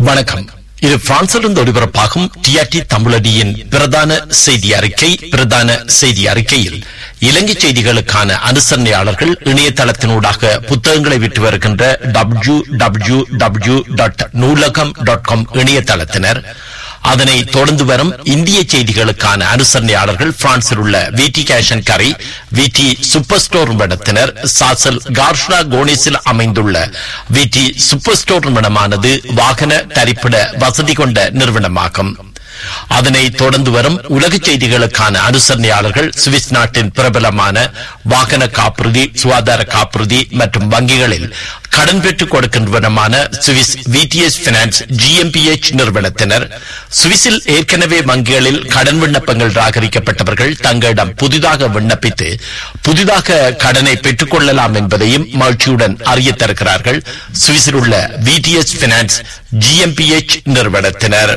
வணக்கம் இது பிரான்சிலிருந்து ஒளிபரப்பாகும் டிஆர்டி தமிழடியின் பிரதான செய்தி அறிக்கை பிரதான செய்தி அறிக்கையில் இலங்கை செய்திகளுக்கான அனுசரணையாளர்கள் இணையதளத்தினூடாக புத்தகங்களை விட்டு வருகின்ற W W W dot Noolaham dot com இணையதளத்தினர் அதனை தொடர்ந்து வரும் இந்திய செய்திகளுக்கான அனுசரணையாளர்கள் பிரான்சில் உள்ள விடி கேஷன் கரை விடி சூப்பர் ஸ்டோர் நிறுவனத்தினர் சாசல் கார்ஷ்ரா கோனிஸில் அமைந்துள்ள விடி சூப்பர் ஸ்டோர் நிறுவனமானது வாகன தரிப்பிட வசதி கொண்ட நிறுவனமாகும் அதனை தொடர்ந்து வரும் உலக செய்திகளுக்கான அனுசரணையாளர்கள் சுவிஸ் நாட்டின் பிரபலமான வாகன காப்புறுதி சுகாதார காப்புறுதி மற்றும் வங்கிகளில் கடன் பெற்றுக் கொடுக்கின்றவனமான சுவிஸ் விடிஎஸ் பினான்ஸ் ஜிஎம்பிஎச் நிறுவனத்தினர் சுவிஸில் ஏற்கனவே வங்கிகளில் கடன் விண்ணப்பங்கள் ராகரிக்கப்பட்டவர்கள் தங்களிடம் புதிதாக விண்ணப்பித்து புதிதாக கடனை பெற்றுக் கொள்ளலாம் என்பதையும் மகிழ்ச்சியுடன் அறிய தருகிறார்கள் சுவிஸில் உள்ள விடிஎஸ் பினான்ஸ் ஜிஎம்பிஎச் நிறுவனத்தினர்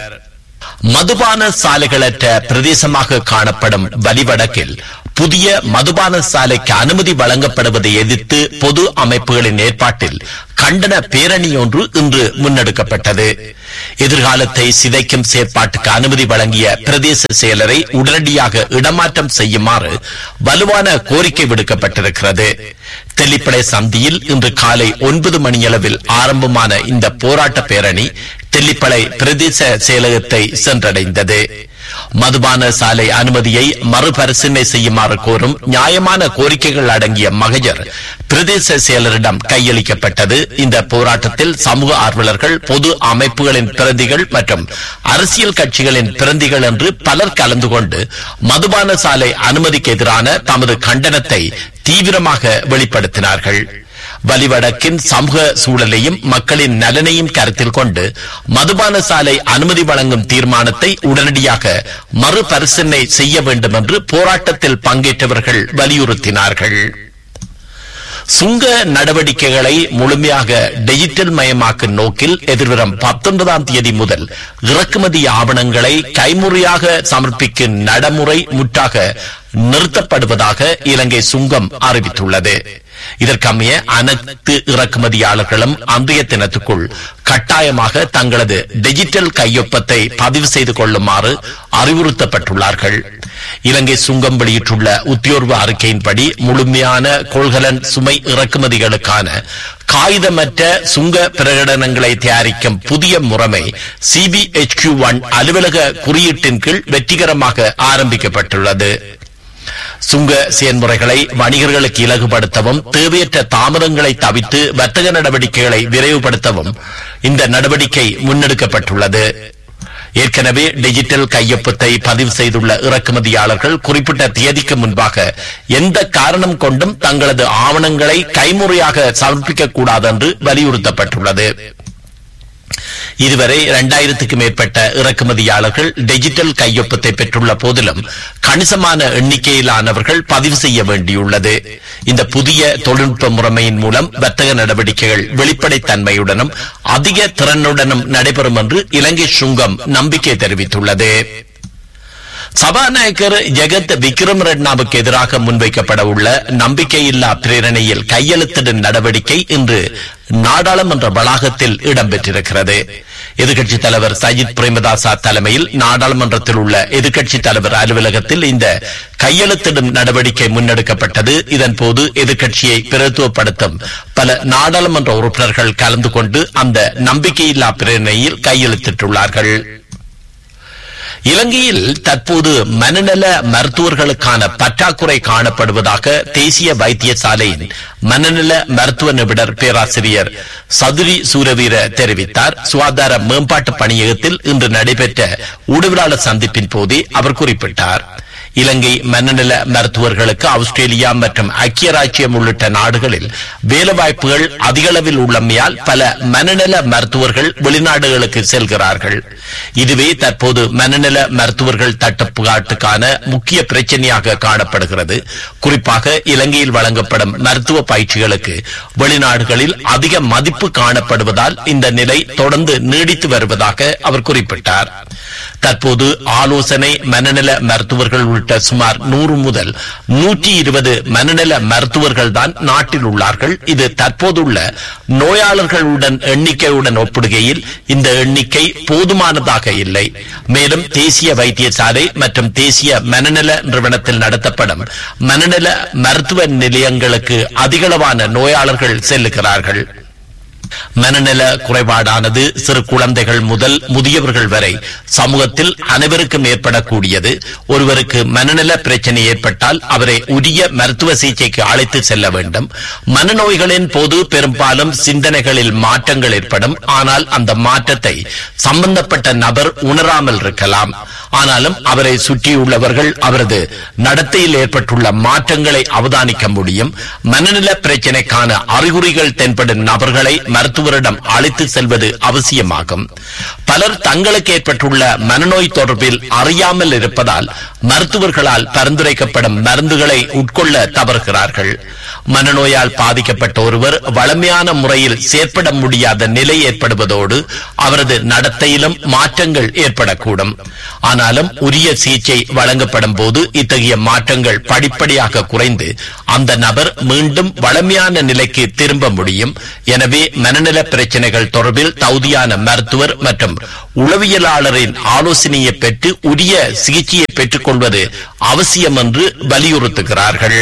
மதுபான சாலைகளற்ற பிரதேசமாக காணப்படும் வலிவடக்கில் புதிய மதுபான சாலைக்கு அனுமதி வழங்கப்படுவதை எதிர்த்து பொது அமைப்புகளின் ஏற்பாட்டில் கண்டன பேரணி ஒன்று இன்று முன்னெடுக்கப்பட்டது எதிர்காலத்தை சிதைக்கும் செயற்பாட்டுக்கு அனுமதி வழங்கிய பிரதேச செயலரை உடனடியாக இடமாற்றம் செய்யுமாறு வலுவான கோரிக்கை விடுக்கப்பட்டிருக்கிறது தெல்லிப்படை சந்தியில் இன்று காலை ஒன்பது மணியளவில் ஆரம்பமான இந்த போராட்ட பேரணி தெல்லிப்பளை பிரதேச செயலகத்தை சென்றடைந்தது மதுபான சாலை அனுமதியை மறுபரிசீலனை செய்யுமாறு கோரும் நியாயமான கோரிக்கைகள் அடங்கிய மகஜர் பிரதேச செயலரிடம் கையளிக்கப்பட்டது இந்த போராட்டத்தில் சமூக ஆர்வலர்கள் பொது அமைப்புகளின் பிரதிகள் மற்றும் அரசியல் கட்சிகளின் பிரதிகள் என்று பலர் கலந்து கொண்டு மதுபான சாலை அனுமதிக்கு எதிரான தமது கண்டனத்தை தீவிரமாக வெளிப்படுத்தினார்கள் வலிவடக்கின் சமூக சூழலையும் மக்களின் நலனையும் கருத்தில் கொண்டு மதுபான சாலை அனுமதி வழங்கும் தீர்மானத்தை உடனடியாக மறுபரிசீலனை செய்ய வேண்டும் என்று போராட்டத்தில் பங்கேற்றவர்கள் வலியுறுத்தினார்கள் சுங்க நடவடிக்கைகளை முழுமையாக டிஜிட்டல் மயமாக்கும் நோக்கில் எதிர்வரும் பத்தொன்பதாம் தேதி முதல் இறக்குமதி ஆவணங்களை கைமுறையாக சமர்ப்பிக்கும் நடைமுறை முற்றாக நிறுத்தப்படுவதாக இலங்கை சுங்கம் அறிவித்துள்ளது இதற்கமைய அனைத்து இறக்குமதியாளர்களும் அன்றைய தினத்துக்குள் கட்டாயமாக தங்களது டிஜிட்டல் கையொப்பத்தை பதிவு செய்து கொள்ளுமாறு அறிவுறுத்தப்பட்டுள்ளார்கள் இலங்கை சுங்கம் வெளியிட்டுள்ள உத்தியோர்வு அறிக்கையின்படி முழுமையான கொள்கலன் சுமை இறக்குமதிகளுக்கான காகிதமற்ற சுங்க பிரகடனங்களை தயாரிக்கும் புதிய முறைமை சிபிஎச்கியூ ஒன் அலுவலக குறியீட்டின் கீழ் வெற்றிகரமாக ஆரம்பிக்கப்பட்டுள்ளது சுங்க செயல்முறைகளை வணிகர்களுக்கு இலகுபடுத்தவும் தேவையற்ற தாமதங்களை தவிர்த்து வர்த்தக நடவடிக்கைகளை விரைவுபடுத்தவும் இந்த நடவடிக்கை முன்னெடுக்கப்பட்டுள்ளது ஏற்கனவே டிஜிட்டல் கையொப்பத்தை பதிவு செய்துள்ள இறக்குமதியாளர்கள் குறிப்பிட்ட தேதிக்கு முன்பாக எந்த காரணம் கொண்டும் தங்களது ஆவணங்களை கைமுறையாக சமர்ப்பிக்க கூடாது என்று வலியுறுத்தப்பட்டுள்ளது இதுவரை இரண்டாயிரத்துக்கு மேற்பட்ட இறக்குமதியாளர்கள் டிஜிட்டல் கையொப்பத்தை பெற்றுள்ள போதிலும் கணிசமான எண்ணிக்கையிலானவர்கள் பதிவு செய்ய வேண்டியுள்ளது இந்த புதிய தொழில்நுட்ப முறைமையின் மூலம் வர்த்தக நடவடிக்கைகள் வெளிப்படைத்தன்மையுடனும் அதிக திறனுடனும் நடைபெறும் என்று இலங்கை சுங்கம் நம்பிக்கை தெரிவித்துள்ளது சபாநாயகர் ஜெகத் விக்ரம் ரெட்னாவுக்கு எதிராக முன்வைக்கப்பட உள்ள நம்பிக்கையில்லா பிரேரணையில் கையெழுத்திடும் நடவடிக்கை இன்று நாடாளுமன்ற வளாகத்தில் இடம்பெற்றிருக்கிறது எதிர்க்கட்சித் தலைவர் சஜித் பிரேமதாசா தலைமையில் நாடாளுமன்றத்தில் உள்ள எதிர்க்கட்சித் தலைவர் அலுவலகத்தில் இந்த கையெழுத்திடும் நடவடிக்கை முன்னெடுக்கப்பட்டது இதன்போது எதிர்க்கட்சியை பிரதித்துவப்படுத்தும் பல நாடாளுமன்ற உறுப்பினர்கள் கலந்து கொண்டு அந்த நம்பிக்கையில்லா பிரேரணையில் கையெழுத்திட்டுள்ளார்கள் இலங்கையில் தற்போது மனநல மருத்துவர்களுக்கான பற்றாக்குறை காணப்படுவதாக தேசிய வைத்தியசாலையின் மனநல மருத்துவ நிபுணர் பேராசிரியர் சதுரி சூரவீர தெரிவித்தார் சுகாதார மேம்பாட்டு பணியகத்தில் இன்று நடைபெற்ற ஊடகவியலாளர் சந்திப்பின் போதே அவர் குறிப்பிட்டார் இலங்கை மனநல மருத்துவர்களுக்கு ஆஸ்திரேலியா மற்றும் ஐக்கிய ராஜ்யம் உள்ளிட்ட நாடுகளில் வேலைவாய்ப்புகள் அதிக அளவில் உள்ளமையால் பல மனநல மருத்துவர்கள் வெளிநாடுகளுக்கு செல்கிறார்கள் இதுவே தற்போது மனநல மருத்துவர்கள் தட்டுப்பாட்டுக்கான முக்கிய பிரச்சனையாக காணப்படுகிறது குறிப்பாக இலங்கையில் வழங்கப்படும் மருத்துவ பயிற்சிகளுக்கு வெளிநாடுகளில் அதிக மதிப்பு காணப்படுவதால் இந்த நிலை தொடர்ந்து நீடித்து வருவதாக அவர் குறிப்பிட்டார் தற்போது ஆலோசனை மனநல மருத்துவர்கள் உள்ளிட்ட உள்ளிட்ட சுமார் நூறு முதல் நூற்றி இருபது மனநல மருத்துவர்கள் தான் நாட்டில் உள்ளார்கள் இது தற்போதுள்ள நோயாளர்களுடன் எண்ணிக்கையுடன் ஒப்பிடுகையில் இந்த எண்ணிக்கை போதுமானதாக இல்லை மேலும் தேசிய வைத்தியசாலை மற்றும் தேசிய மனநல நிறுவனத்தில் நடத்தப்படும் மனநல மருத்துவ நிலையங்களுக்கு அதிகளவான நோயாளர்கள் செல்லுகிறார்கள் மனநல குறைபாடானது சிறு குழந்தைகள் முதல் முதியவர்கள் வரை சமூகத்தில் அனைவருக்கும் ஏற்படக்கூடியது ஒருவருக்கு மனநல பிரச்சனை ஏற்பட்டால் அவரை உரிய மருத்துவ சிகிச்சைக்கு அழைத்து செல்ல வேண்டும் மனநோய்களின் போது பெரும்பாலும் சிந்தனைகளில் மாற்றங்கள் ஏற்படும் ஆனால் அந்த மாற்றத்தை சம்பந்தப்பட்ட நபர் உணராமல் இருக்கலாம் ஆனாலும் அவரை சுற்றியுள்ளவர்கள் அவரது நடத்தையில் ஏற்பட்டுள்ள மாற்றங்களை அவதானிக்க முடியும் மனநல பிரச்சினைக்கான அறிகுறிகள் தென்படும் நபர்களை மருத்துவரிடம் அழைத்து செல்வது அவசியமாகும் பலர் தங்களுக்கு ஏற்பட்டுள்ள மனநோய் தொடர்பில் அறியாமல் இருப்பதால் மருத்துவர்களால் பரிந்துரைக்கப்படும் மருந்துகளை உட்கொள்ள தவறுகிறார்கள் மனநோயால் பாதிக்கப்பட்ட ஒருவர் வளமையான முறையில் செயற்பட முடியாத நிலை ஏற்படுவதோடு அவரது நடத்தையிலும் மாற்றங்கள் ஏற்படக்கூடும் ஆனாலும் உரிய சிகிச்சை வழங்கப்படும் போது இத்தகைய மாற்றங்கள் படிப்படியாக குறைந்து அந்த நபர் மீண்டும் வளமையான நிலைக்கு திரும்ப முடியும் எனவே மனநல பிரச்சனைகள் தொடர்பில் தகுதியான மருத்துவர் மற்றும் உளவியலாளரின் ஆலோசனையை பெற்று உரிய சிகிச்சையை பெற்றுக் கொள்வது அவசியம் என்று வலியுறுத்துகிறார்கள்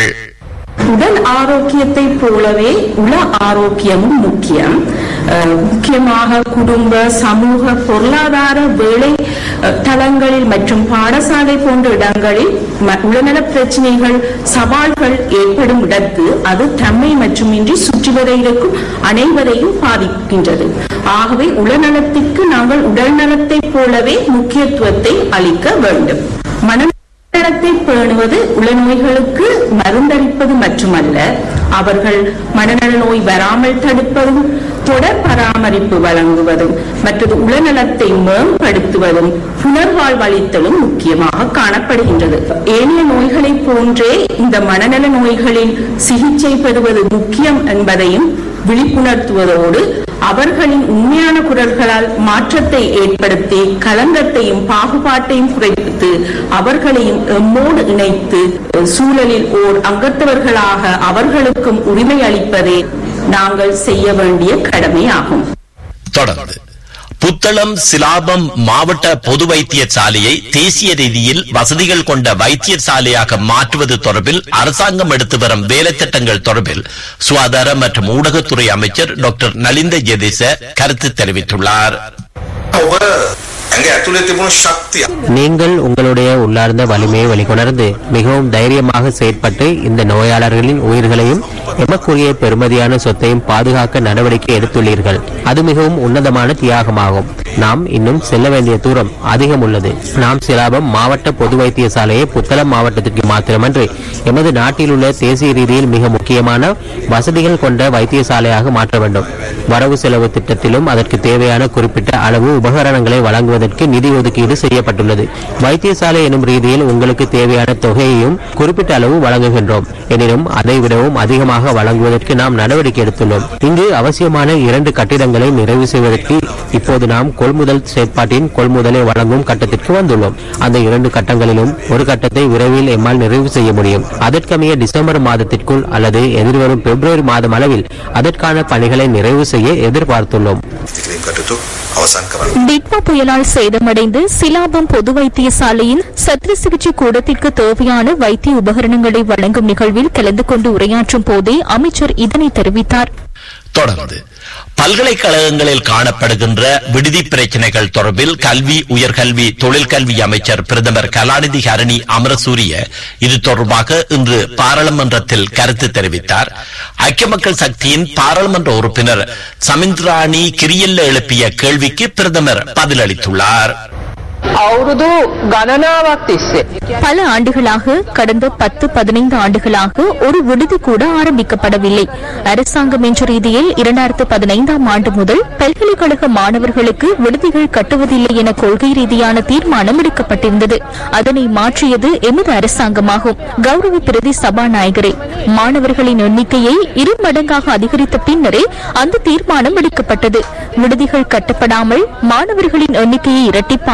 உடல் ஆரோக்கியத்தை போலவே உள ஆரோக்கியமும் முக்கியம் அஹ், முக்கியமாக குடும்ப சமூக பொருளாதார வேலை அஹ், தளங்களில் மற்றும் பாடசாலை போன்ற இடங்களில் ம- உளநல பிரச்சனைகள் சவால்கள் ஏற்படும் இடத்து அது தம்மை மட்டுமின்றி சுற்றிவர இருக்கும் அனைவரையும் பாதிக்கின்றது ஆகவே உளநலத்திற்கு நாங்கள் உடல் நலத்தைப் போலவே முக்கியத்துவத்தை அளிக்க வேண்டும் மன மனநலத்தை பேணுவது உளநோய்களுக்கு மருந்தளிப்பது மட்டுமல்ல அவர்கள் மனநல நோய் வராமல் தடுப்பதும் தொடர் பராமரிப்பு வழங்குவதும் மற்றது உளநலத்தை மேம்படுத்துவதும் புனர்வாழ்வளித்தலும் முக்கியமாக காணப்படுகின்றது ஏனைய நோய்களைப் போன்றே இந்த மனநல நோய்களின் சிகிச்சை பெறுவது முக்கியம் என்பதையும் விழிப்புணர்த்துவதோடு அவர்களின் உண்மையான குரல்களால் மாற்றத்தை ஏற்படுத்தி களங்கத்தையும் பாகுபாட்டையும் குறைத்து அவர்களையும் எம்மோடு இணைத்து சூழலில் ஓர் அங்கத்தவர்களாக அவர்களுக்கும் உரிமை அளிப்பதே நாங்கள் செய்ய வேண்டிய கடமையாகும் தொடர்ந்து புத்தளம் சிலாபம் மாவட்ட பொது வைத்தியசாலையை தேசிய ரீதியில் வசதிகள் கொண்ட வைத்தியசாலையாக மாற்றுவது தொடர்பில் அரசாங்கம் எடுத்து வரும் வேலைத்திட்டங்கள் தொடர்பில் சுகாதார மற்றும் ஊடகத்துறை அமைச்சர் டாக்டர் நலிந்த ஜெதிச கருத்து தெரிவித்துள்ளார் ඔබ ඇඟ ඇතුළේ තිබුණු ශක්තිය நீங்கள் உங்களுடைய உள்ளார்ந்த வலிமையை வெளிக்கொணர்ந்து மிகவும் தைரியமாக செயற்பட்டு இந்த நோயாளர்களின் உயிர்களையும் எமக்குரிய பெருமதியான சொத்தையும் பாதுகாக்க நடவடிக்கை எடுத்துள்ளீர்கள் அது மிகவும் உன்னதமான தியாகமாகும் நாம் இன்னும் செல்ல வேண்டிய தூரம் அதிகம் உள்ளது நாம் சிலாபம் மாவட்ட பொது வைத்தியசாலையை புத்தளம் மாவட்டத்திற்கு மாத்திரமன்றி எமது நாட்டில் உள்ள தேசிய ரீதியில் மிக முக்கியமான வசதிகள் கொண்ட வைத்தியசாலையாக மாற்ற வேண்டும் வரவு செலவு திட்டத்திலும் அதற்கு தேவையான குறிப்பிட்ட அளவு உபகரணங்களை வழங்குவதற்கு நிதி ஒதுக்கீடு செய்யப்பட்டுள்ளது வைத்தியசாலை எனும் ரீதியில் உங்களுக்கு தேவையான தொகையையும் குறிப்பிட்ட அளவு வழங்குகின்றோம் எனினும் அதை விடவும் அதிகமாக வழங்குவதற்கு நாம் நடவடிக்கை எடுத்துள்ளோம் இங்கு அவசியமான இரண்டு கட்டிடங்களை நிறைவு செய்வதற்கு இப்போது நாம் கொள்முதல் செயற்பாட்டின் கொள்முதலை வழங்கும் கட்டத்திற்கு வந்துள்ளோம் அந்த இரண்டு கட்டங்களிலும் ஒரு கட்டத்தை விரைவில் எம்மால் நிறைவு செய்ய முடியும் அதற்கமைய டிசம்பர் மாதத்திற்குள் அல்லது எதிர்வரும் பிப்ரவரி மாதம் அளவில் அதற்கான பணிகளை நிறைவு செய்ய எதிர்பார்த்துள்ளோம் ඉතින් කටයුතු අවසන් කරන්න. டிட்மா புயலால் சேதமடைந்து சிலாபம் பொது வைத்தியசாலையின் சத்திர சிகிச்சை கூடத்திற்கு தேவையான வைத்திய உபகரணங்களை வழங்கும் நிகழ்வில் கலந்து கொண்டு உரையாற்றும் போதே அமைச்சர் இதனை தெரிவித்தார் தொடர்ந்து பல்கலைக்கழகங்களில் காணப்படுகின்ற விடுதி பிரச்சனைகள் தொடர்பில் கல்வி உயர்கல்வி தொழிற்கல்வி அமைச்சர் பிரதமர் கலாநிதி ஹரணி அமரசூரிய இது தொடர்பாக இன்று பாராளுமன்றத்தில் கருத்து தெரிவித்தார் ஐக்கிய மக்கள் சக்தியின் பாராளுமன்ற உறுப்பினர் சமிந்திராணி கிரியல்ல எழுப்பிய கேள்விக்கு பிரதமர் பதிலளித்துள்ளார் අවුරුදු ගණනාවක් තිස්සේ. பல ஆண்டுகளாக கடந்த பத்து பதினைந்து ஆண்டுகளாக ஒரு விடுதி கூட ஆரம்பிக்கப்படவில்லை அரசாங்கம் என்ற ரீதியில் இரண்டாயிரத்து பதினைந்தாம் ஆண்டு முதல் பல்கலைக்கழக மாணவர்களுக்கு விடுதிகள் கட்டுவதில்லை என கொள்கை ரீதியான தீர்மானம் எடுக்கப்பட்டிருந்தது அதனை மாற்றியது எமது அரசாங்கமாகும் கௌரவ பிரதி சபாநாயகரே மாணவர்களின் எண்ணிக்கையை இரு மடங்காக அதிகரித்த பின்னரே அந்த தீர்மானம் எடுக்கப்பட்டது விடுதிகள் கட்டப்படாமல் மாணவர்களின் எண்ணிக்கையை இரட்டிப்பாக்கி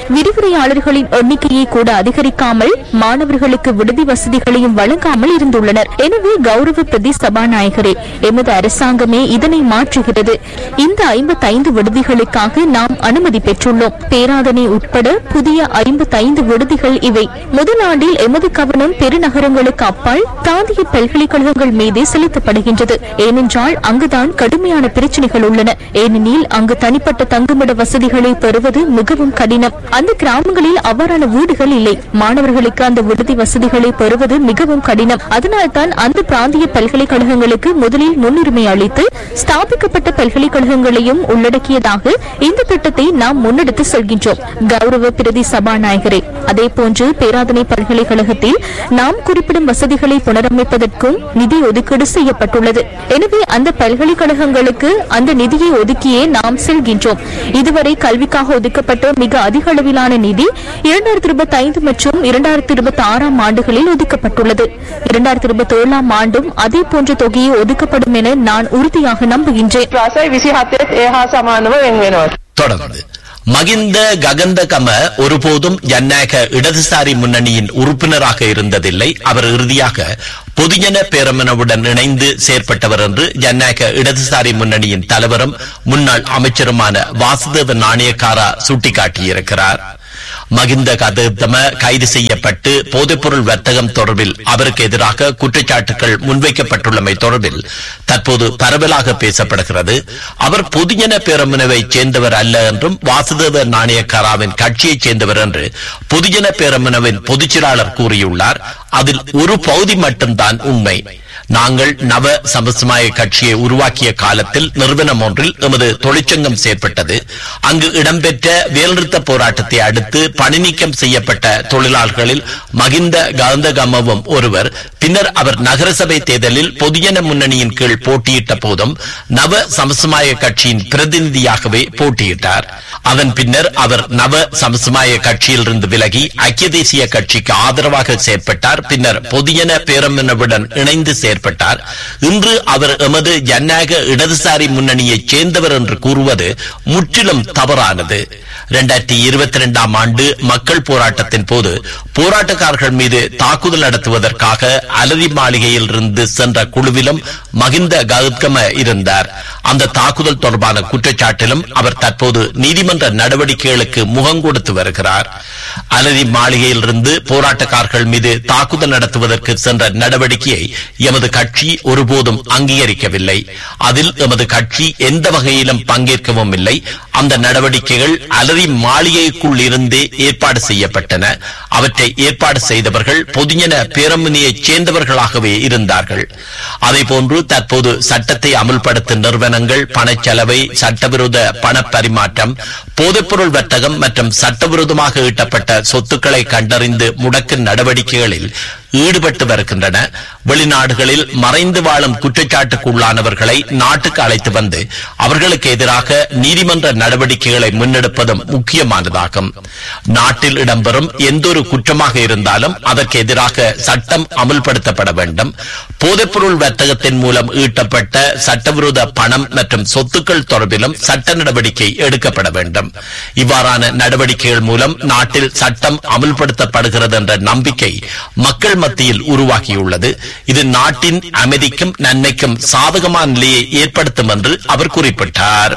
விரிவுரையாளர்களின் எண்ணிக்கையை கூட அதிகரிக்காமல் மாணவர்களுக்கு விடுதி வசதிகளையும் வழங்காமல் இருந்துள்ளனர் எனவே கௌரவ பிரதி சபாநாயகரே எமது அரசாங்கமே இதனை மாற்றுகிறது இந்த ஐம்பத்தைந்து விடுதிகளுக்காக நாம் அனுமதி பெற்றுள்ளோம் பேராதனை உட்பட புதிய ஐம்பத்தைந்து விடுதிகள் இவை முதல் ஆண்டில் எமது கவனம் பெருநகரங்களுக்கு அப்பால் பிராந்திய பல்கலைக்கழகங்கள் மீதே செலுத்தப்படுகின்றது ஏனென்றால் அங்குதான் கடுமையான பிரச்சனைகள் உள்ளன ஏனெனில் அங்கு தனிப்பட்ட தங்குமிட வசதிகளை பெறுவது மிகவும் கடினம் அந்த கிராமங்களில் அவ்வாறான வீடுகள் இல்லை மாணவர்களுக்கு அந்த விடுதி வசதிகளை பெறுவது மிகவும் கடினம் அதனால்தான் அந்த பிராந்திய பல்கலைக்கழகங்களுக்கு முதலில் முன்னுரிமை அளித்து ஸ்தாபிக்கப்பட்ட பல்கலைக்கழகங்களையும் உள்ளடக்கியதாக இந்த திட்டத்தை நாம் முன்னெடுத்து செல்கின்றோம் கௌரவ பிரதி சபாநாயகரே அதேபோன்று பேராதனை பல்கலைக்கழகத்தில் நாம் குறிப்பிடும் வசதிகளை புனரமைப்பதற்கும் நிதி ஒதுக்கீடு செய்யப்பட்டுள்ளது எனவே அந்த பல்கலைக்கழகங்களுக்கு அந்த நிதியை ஒதுக்கியே நாம் செல்கின்றோம் இதுவரை கல்விக்காக ஒதுக்கப்பட்ட மிக அதிக அளவிலான நிதி இரண்டாயிரத்தி இருபத்தி ஐந்து மற்றும் இரண்டாயிரத்தி இருபத்தி ஆறாம் ஆண்டுகளில் ஒதுக்கப்பட்டுள்ளது இரண்டாயிரத்தி இருபத்தி ஏழாம் ஆண்டும் அதே போன்ற தொகையை ஒதுக்கப்படும் என நான் உறுதியாக நம்புகின்றேன் ප්‍රාසයි විසි හතෙත් ඒ හා සමානව වෙන් වෙනවා. தொடர்ந்து மகிந்த ககந்தகம ஒருபோதும் ஜனநாயக இடதுசாரி முன்னணியின் உறுப்பினராக இருந்ததில்லை அவர் இறுதியாக பொதுஜன பேரமனவுடன் இணைந்து செயற்பட்டவர் என்று ஜனநாயக இடதுசாரி முன்னணியின் தலைவரும் முன்னாள் அமைச்சருமான வாசுதேவ நாணயக்காரா சுட்டிக்காட்டியிருக்கிறார் மகிந்த கதத்தம கைது செய்யப்பட்டு போதைப்பொருள் வர்த்தகம் தொடர்பில் அவருக்கு எதிராக குற்றச்சாட்டுகள் முன்வைக்கப்பட்டுள்ளமை தொடர்பில் தற்போது பரவலாக பேசப்படுகிறது அவர் பொதுஜன பேரமுனவைச் சேர்ந்தவர் அல்ல என்றும் வாசுதேவ நாணயக்காராவின் கட்சியைச் சேர்ந்தவர் என்று பொதுஜன பேரமுனவின் பொதுச்செயலாளர் கூறியுள்ளார் அதில் ஒரு பகுதி மட்டும்தான் உண்மை நாங்கள் நவ சமசமாய கட்சியை உருவாக்கிய காலத்தில் நிறுவனம் ஒன்றில் எமது தொழிற்சங்கம் செயற்பட்டது அங்கு இடம்பெற்ற வேல்நிறுத்த போராட்டத்தை அடுத்து பணி நீக்கம் செய்யப்பட்ட தொழிலாளர்களில் மகிந்த கந்தகமவும் ஒருவர் பின்னர் அவர் நகரசபை தேர்தலில் பொதுஜன முன்னணியின் கீழ் போட்டியிட்ட போதும் நவ சமசமாய கட்சியின் பிரதிநிதியாகவே போட்டியிட்டார் அதன் பின்னர் அவர் நவ சமசமாய கட்சியிலிருந்து விலகி ஐக்கிய தேசிய கட்சிக்கு ஆதரவாக செயற்பட்டார் பின்னர் பொதுஜன பேரமுனவுடன் இணைந்து செயற்பட்டார் இன்று அவர் எமது ஜனநாயக இடதுசாரி முன்னணியைச் சேர்ந்தவர் என்று கூறுவது முற்றிலும் தவறானது இரண்டாயிரத்தி இருபத்தி இரண்டாம் ஆண்டு மக்கள் போராட்டத்தின் போது போராட்டக்காரர்கள் மீது தாக்குதல் நடத்துவதற்காக அலரி மாளிகையில் இருந்து சென்ற குழுவிலும் மகிந்த கௌதம இருந்தார் அந்த தாக்குதல் தொடர்பான குற்றச்சாட்டிலும் அவர் தற்போது நீதிமன்ற நடவடிக்கைகளுக்கு முகம் கொடுத்து வருகிறார் அலரி மாளிகையில் இருந்து போராட்டக்காரர்கள் மீது தாக்குதல் நடத்துவதற்கு சென்ற நடவடிக்கையை எமது கட்சி ஒருபோதும் அங்கீகரிக்கவில்லை அதில் எமது கட்சி எந்த வகையிலும் பங்கேற்கவும் இல்லை அந்த நடவடிக்கைகள் அலரி மாளிகைக்குள் இருந்தே ஏற்பாடு செய்யப்பட்டன அவற்றை ஏற்பாடு செய்தவர்கள் பொதுஜன பேரமுனையைச் சேர்ந்தவர்களாகவே இருந்தார்கள் அதேபோன்று தற்போது சட்டத்தை அமுல்படுத்தும் நிறுவனங்கள் பணச்செலவை சட்டவிரோத பண பரிமாற்றம் போதைப்பொருள் வர்த்தகம் மற்றும் சட்டவிரோதமாக ஈட்டப்பட்ட சொத்துக்களை கண்டறிந்து முடக்கும் நடவடிக்கைகளில் ஈடுபட்டு வருகின்றன வெளிநாடுகளில் மறைந்து வாழும் குற்றச்சாட்டுக்குள்ளானவர்களை நாட்டுக்கு அழைத்து வந்து அவர்களுக்கு எதிராக நீதிமன்ற நடவடிக்கைகளை முன்னெடுப்பதும் முக்கியமானதாகும் நாட்டில் இடம்பெறும் எந்தொரு குற்றமாக இருந்தாலும் அதற்கு எதிராக சட்டம் அமுல்படுத்தப்பட வேண்டும் போதைப்பொருள் வர்த்தகத்தின் மூலம் ஈட்டப்பட்ட சட்டவிரோத பணம் மற்றும் சொத்துக்கள் தொடர்பிலும் சட்ட நடவடிக்கை எடுக்கப்பட வேண்டும் இவ்வாறான நடவடிக்கைகள் மூலம் நாட்டில் சட்டம் அமுல்படுத்தப்படுகிறது என்ற நம்பிக்கை மக்கள் மத்தியில் உருவாகியுள்ளது இது நாட்டின் அமைதிக்கும் நன்மைக்கும் சாதகமான நிலையை ஏற்படுத்தும் என்று அவர் குறிப்பிட்டார்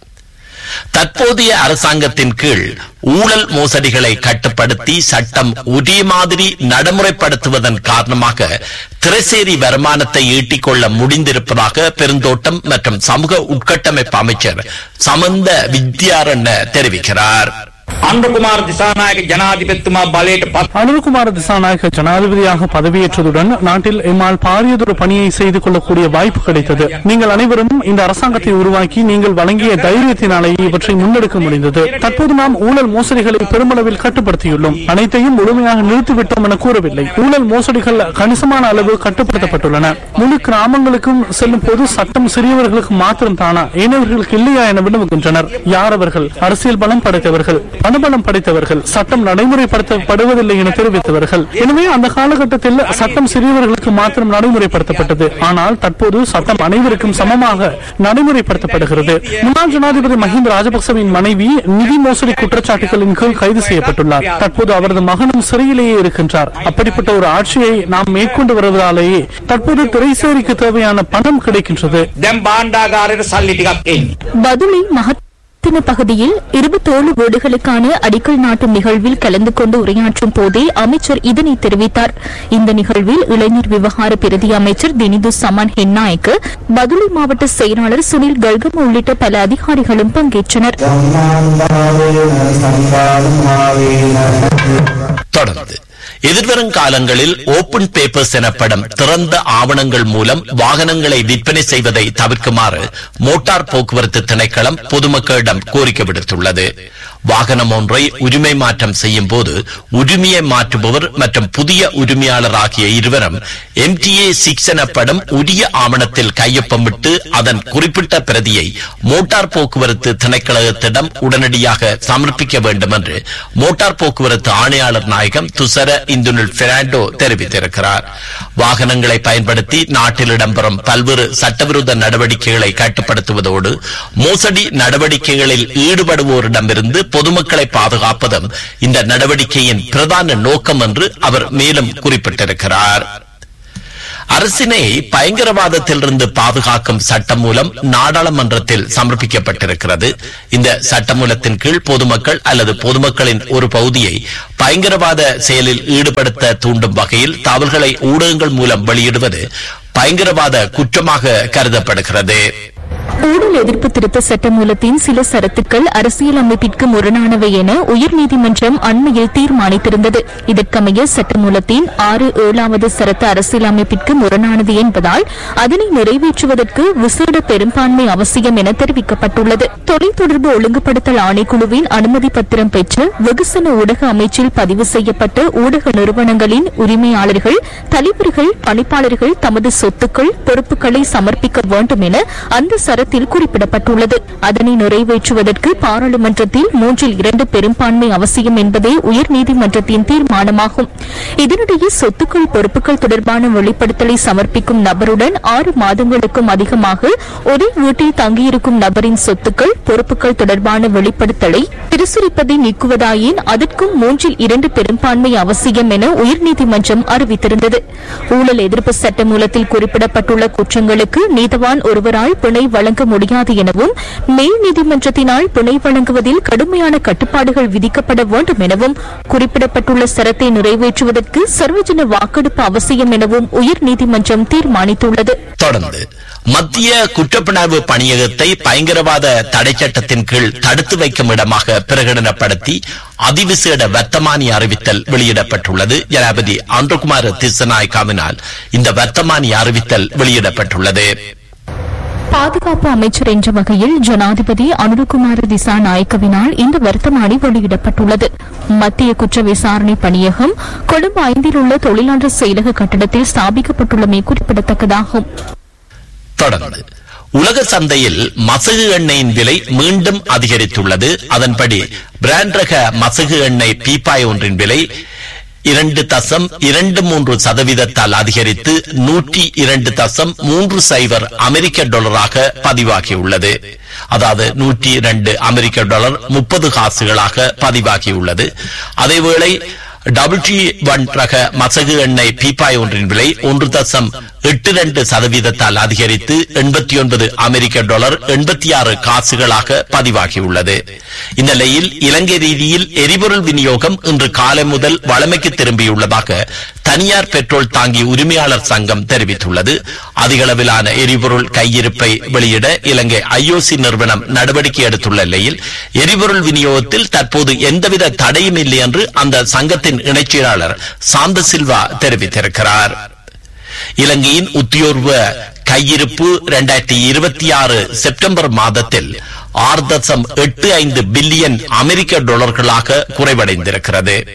தற்போதைய அரசாங்கத்தின் கீழ் ஊழல் மோசடிகளை கட்டுப்படுத்தி சட்டம் ஒரே மாதிரி நடைமுறைப்படுத்துவதன் காரணமாக திரைசேரி வருமானத்தை ஈட்டிக் கொள்ள முடிந்திருப்பதாக பெருந்தோட்டம் மற்றும் சமூக உட்கட்டமைப்பு அமைச்சர் சமந்த வித்யாரண்ய தெரிவிக்கிறார் අන්ඩකුමාර දිසානායක ජනාධිපත්තුමා බලයට පත් அனுர்குமார திசாநாயக ஜனாதிபதியாக பதவியேற்றதுடன் நாட்டில் எம்மால் பாரியதொரு பணியை செய்து கொள்ளக்கூடிய வாய்ப்பு கிடைத்தது நீங்கள் அனைவரும் இந்த அரசாங்கத்தை உருவாக்கி நீங்கள் வழங்கிய தைரியத்தினாலேயே இவற்றை முன்னெடுக்க முடிந்தது தற்போது நாம் ஊழல் மோசடிகளை பெருமளவில் கட்டுப்படுத்தியுள்ளோம் அனைத்தையும் முழுமையாக நிறுத்திவிட்டோம் என கூறவில்லை ஊழல் மோசடிகள் கணிசமான அளவு கட்டுப்படுத்தப்பட்டுள்ளன முழு கிராமங்களுக்கும் செல்லும் போது சட்டம் சிறியவர்களுக்கு மாத்திரம் தானா ஏனையவர்களுக்கு இல்லையா என வினவுகின்றனர் யார் அவர்கள் அரசியல் பலம் படைத்தவர்கள் பண மனபலம் படைத்தவர்கள் சட்டம் நடைமுறைப்படுத்தப்படுவதில்லை என தெரிவித்தவர்கள் எனவே அந்த காலகட்டத்தில் சட்டம் சிறியவர்களுக்கு மாத்திரம் நடைமுறைப்படுத்தப்பட்டது ஆனால் தற்போது சட்டம் அனைவருக்கும் சமமாக நடைமுறைப்படுத்தப்படுகிறது முன்னாள் ஜனாதிபதி மஹிந்த ராஜபக்சவின் மனைவி நிதி மோசடி குற்றச்சாட்டுகளின் கீழ் கைது செய்யப்பட்டுள்ளார் தற்போது அவரது மகனும் சிறையிலேயே இருக்கின்றார் அப்படிப்பட்ட ஒரு ஆட்சியை நாம் மேற்கொண்டு வருவதாலேயே தற்போது திரைசேரிக்கு தேவையான பணம் கிடைக்கின்றது දැම් බාණ්ඩාගාරයට සල්ලි ටිකක් එන්නේ. பதுளை மகத்தின பகுதியில் இருபத்தோழு வீடுகளுக்கான அடிக்கல் நாட்டும் நிகழ்வில் கலந்து கொண்டு உரையாற்றும் போதே அமைச்சர் இதனை தெரிவித்தார் இந்த நிகழ்வில் இளைஞர் விவகார பிரதி அமைச்சர் தினிது சமான் ஹென்னாய்க்கு பதுளை மாவட்ட செயலாளர் சுனில் கல்கம் உள்ளிட்ட பல அதிகாரிகளும் பங்கேற்றனர் தொடர்ந்து எதிர்வரும் காலங்களில் ஓபன் பேப்பர்ஸ் எனப்படும் திறந்த ஆவணங்கள் மூலம் வாகனங்களை விற்பனை செய்வதை தவிர்க்குமாறு மோட்டார் போக்குவரத்து திணைக்களம் பொதுமக்களிடம் கோரிக்கை விடுத்துள்ளது வாகனம் ஒன்றை உரிமை மாற்றம் செய்யும் போது உரிமையை மாற்றுபவர் மற்றும் புதிய உரிமையாளர் ஆகிய இருவரும் எம்டிஏ சிக்ஸ் எனப்படும் உரிய ஆவணத்தில் கையொப்பமிட்டு அதன் குறிப்பிட்ட பிரதியை மோட்டார் போக்குவரத்து திணைக்களத்திடம் உடனடியாக சமர்ப்பிக்க வேண்டும் என்று மோட்டார் போக்குவரத்து ஆணையாளர் நாயகம் துசர இந்துனில் பெர்னாண்டோ தெரிவித்திருக்கிறார் வாகனங்களை பயன்படுத்தி நாட்டில் இடம்பெறும் பல்வேறு சட்டவிரோத நடவடிக்கைகளை கட்டுப்படுத்துவதோடு மோசடி நடவடிக்கைகளில் ஈடுபடுவோரிடமிருந்து பொதுமக்களை பாதுகாப்பதும் இந்த நடவடிக்கையின் பிரதான நோக்கம் என்று அவர் மேலும் குறிப்பிட்டிருக்கிறார் அரசினை பயங்கரவாதத்திலிருந்து பாதுகாக்கும் சட்டம் மூலம் நாடாளுமன்றத்தில் சமர்ப்பிக்கப்பட்டிருக்கிறது இந்த சட்டமூலத்தின் கீழ் பொதுமக்கள் அல்லது பொதுமக்களின் ஒரு பகுதியை பயங்கரவாத செயலில் ஈடுபடுத்த தூண்டும் வகையில் தகவல்களை ஊடகங்கள் மூலம் வெளியிடுவது பயங்கரவாத குற்றமாக கருதப்படுகிறது ஊழல் எதிர்ப்பு திருத்த சட்டமூலத்தின் சில சரத்துக்கள் அரசியல் அமைப்பிற்கு முரணானவை என உயர்நீதிமன்றம் அண்மையில் தீர்மானித்திருந்தது இதற்கமைய சட்டமூலத்தின் ஆறு ஏழாவது சரத்து அரசியல் அமைப்பிற்கு முரணானது என்பதால் அதனை நிறைவேற்றுவதற்கு விசேட பெரும்பான்மை அவசியம் என தெரிவிக்கப்பட்டுள்ளது தொலைத்தொடர்பு ஒழுங்குபடுத்தல் ஆணைக்குழுவின் அனுமதி பத்திரம் பெற்று வெகுசன ஊடக அமைச்சில் பதிவு செய்யப்பட்ட ஊடக நிறுவனங்களின் உரிமையாளர்கள் தலைவர்கள் பணிப்பாளர்கள் தமது சொத்துக்கள் பொறுப்புகளை சமர்ப்பிக்க வேண்டும் என அந்த சரத்தில் குறிப்பிடப்பட்டுள்ளது அதனை நிறைவேற்றுவதற்கு பாராளுமன்றத்தில் மூன்றில் இரண்டு பெரும்பான்மை அவசியம் என்பதே உயர்நீதிமன்றத்தின் தீர்மானமாகும் இதனிடையே சொத்துக்கள் பொறுப்புகள் தொடர்பான வெளிப்படுத்தலை சமர்ப்பிக்கும் நபருடன் ஆறு மாதங்களுக்கும் அதிகமாக ஒரே வீட்டில் தங்கியிருக்கும் நபரின் சொத்துக்கள் பொறுப்புகள் தொடர்பான வெளிப்படுத்தலை பிரசுரிப்பதை நீக்குவதாயின் அதற்கும் மூன்றில் இரண்டு பெரும்பான்மை அவசியம் என உயர்நீதிமன்றம் அறிவித்திருந்தது ஊழல் எதிர்ப்பு சட்டமூலத்தில் குறிப்பிடப்பட்டுள்ள குற்றங்களுக்கு நீதவான் ஒருவரால் பிணை வழங்க முடியாது எனவும் மேல் நீதிமன்றத்தினால் பிணை வழங்குவதில் கடுமையான கட்டுப்பாடுகள் விதிக்கப்பட வேண்டும் எனவும் குறிப்பிடப்பட்டுள்ள சரத்தை நிறைவேற்றுவதற்கு சர்வஜன வாக்கெடுப்பு அவசியம் எனவும் உயர்நீதிமன்றம் தீர்மானித்துள்ளது தொடர்ந்து மத்திய குற்றப்புணர்வு பணியகத்தை பயங்கரவாத தடை சட்டத்தின் கீழ் தடுத்து வைக்கும் இடமாக பிரகடனப்படுத்தி அதிவிசேட வர்த்தமானி அறிவித்தல் வெளியிடப்பட்டுள்ளது ஜனாபதி அன்றுகுமார் திசநாயக்காவினால் இந்த வர்த்தமானி அறிவித்தல் வெளியிடப்பட்டுள்ளது பாதுகாப்பு அமைச்சர் என்ற வகையில் ஜனாதிபதி அனுரகுமார திசா நாயக்கவினால் இந்த வர்த்தமானி வெளியிடப்பட்டுள்ளது மத்திய குற்ற விசாரணை பணியகம் கொழும்பு ஐந்தில் உள்ள தொழிலாளர் செயலக கட்டடத்தில் ஸ்தாபிக்கப்பட்டுள்ளமை குறிப்பிடத்தக்கதாகும் தொடர்ந்து உலக சந்தையில் மசகு எண்ணெயின் விலை மீண்டும் அதிகரித்துள்ளது அதன்படி பிராண்ட் ரக மசகு எண்ணெய் பீப்பாய் ஒன்றின் விலை இரண்டு தசம் இரண்டு மூன்று சதவீதத்தால் அதிகரித்து நூற்றி இரண்டு தசம் மூன்று சைபர் அமெரிக்க டாலராக பதிவாகியுள்ளது அதாவது நூற்றி இரண்டு அமெரிக்க டாலர் முப்பது காசுகளாக பதிவாகியுள்ளது அதேவேளை டபிள்யூ ஒன் ரக மசகு எண்ணெய் பீப்பாய் ஒன்றின் விலை ஒன்று தசம் எட்டு ரெண்டு சதவீதத்தால் அதிகரித்து எண்பத்தி ஒன்பது அமெரிக்க டாலர் எண்பத்தி ஆறு காசுகளாக பதிவாகியுள்ளது இந்நிலையில் இலங்கை ரீதியில் எரிபொருள் விநியோகம் இன்று காலை முதல் வழமைக்கு திரும்பியுள்ளதாக தனியார் பெட்ரோல் தாங்கி உரிமையாளர் சங்கம் தெரிவித்துள்ளது அதிகளவிலான எரிபொருள் கையிருப்பை வெளியிட இலங்கை ஐஓசி நிறுவனம் நடவடிக்கை எடுத்துள்ள நிலையில் எரிபொருள் விநியோகத்தில் தற்போது எந்தவித தடையும் இல்லை என்று அந்த சங்கத்தின் இணைச்செயலாளர் சாந்த சில்வா தெரிவித்திருக்கிறார் இலங்கையின் உத்தியோர்வ கையிருப்பு இரண்டாயிரத்தி இருபத்தி ஆறு செப்டம்பர் மாதத்தில் ஆறு தசம் எட்டு ஐந்து பில்லியன் அமெரிக்க டாலர்களாக குறைவடைந்திருக்கிறது